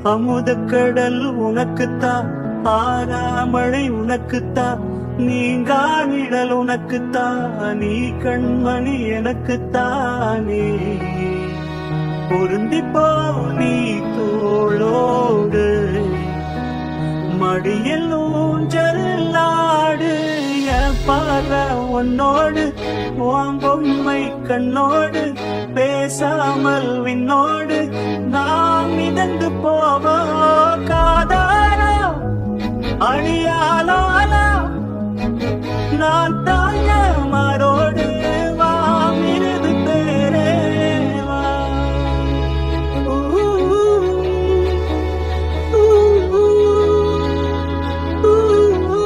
அமுதக்கடல் உனக்குத்தான் ஆறாமழை உனக்குத்தான் நீங்கா நிழல் உனக்குத்தான் நீ கண்மணி எனக்குத்தானே பொருந்திப்போ நீ தோளோடு மடியில் ஊஞ்சலாடு என் பார உன்னோடு உன் பொம்மை கண்ணோடு பேசாமல் விண்ணோடு நாம் மிதந்து போவோம் காதாரா அழியாலாலா நான் தாங்க மாறோடு வா மிருது பேரே வா ஊ, ஊ, ஊ, ஊ.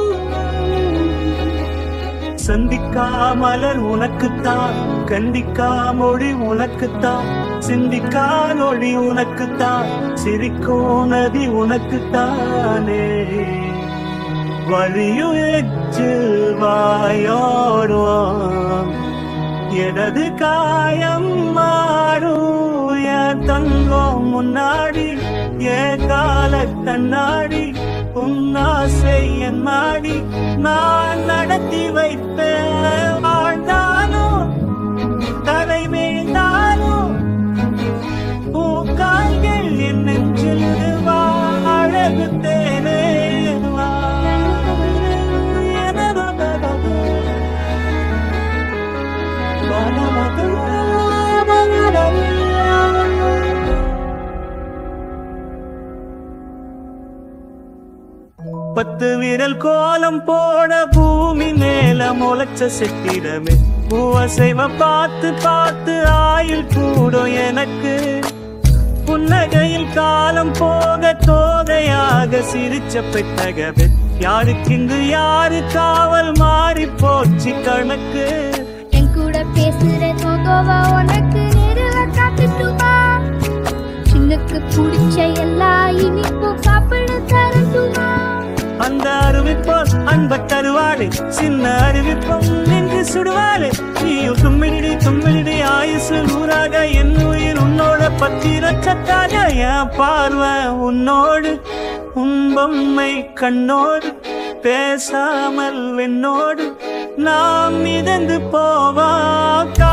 சந்திக்கா மலர் உனக்குத்தான் கண்டிக்கா மொழி உனக்குத்தான் சிந்திக்கா நொழி உனக்குத்தான் சிரிக்கோ நதி உனக்குத்தானே வழியும் எச்சு வாயோடுவான் எனது காயம் மாறும் என் தங்கம் முன்னாடி என் கால கண்ணாடி உன்னாசை என் மாடி நான் நடத்தி வைப்பேன் வாழ்ந்தாலும் தலை மேலாலும் பூக்கால்கள் என் நெஞ்சில் வா அழகு தேனே வா எனது தகவல் பத்து விரல் கோலம் போட பூமி மேல முளைச்ச சித்திரமே பூவசைவ பார்த்து பார்த்து ஆயுள் கூடும் எனக்கு புன்னகையில் காலம் போக தோகையாக சிரிச்ச பெட்டகவே யாருக்கு இங்கு யாரு காவல் மாறி போச்சு கணக்கு என் கூட பேசுற தோகோவா உனக்கு நேரில காட்டுட்டுமா சின்னுக்கு பிடிச்ச எல்லா இனிப்பும் சாப்பிட தரட்டுமா அந்த அறிவிப்போம் அன்ப தருவாளே சின்ன அறிவிப்போம் நின்று சுடுவாளே நீயும் தும்மிடி தும்மிடி ஆயுசு நூறாக என் உயிர் உன்னோட பத்திரச்சத்தாக என் பார்வை உன்னோடு உன் பொம்மை கண்ணோடு பேசாமல் வெண்ணோடு நாம் மிதந்து போவா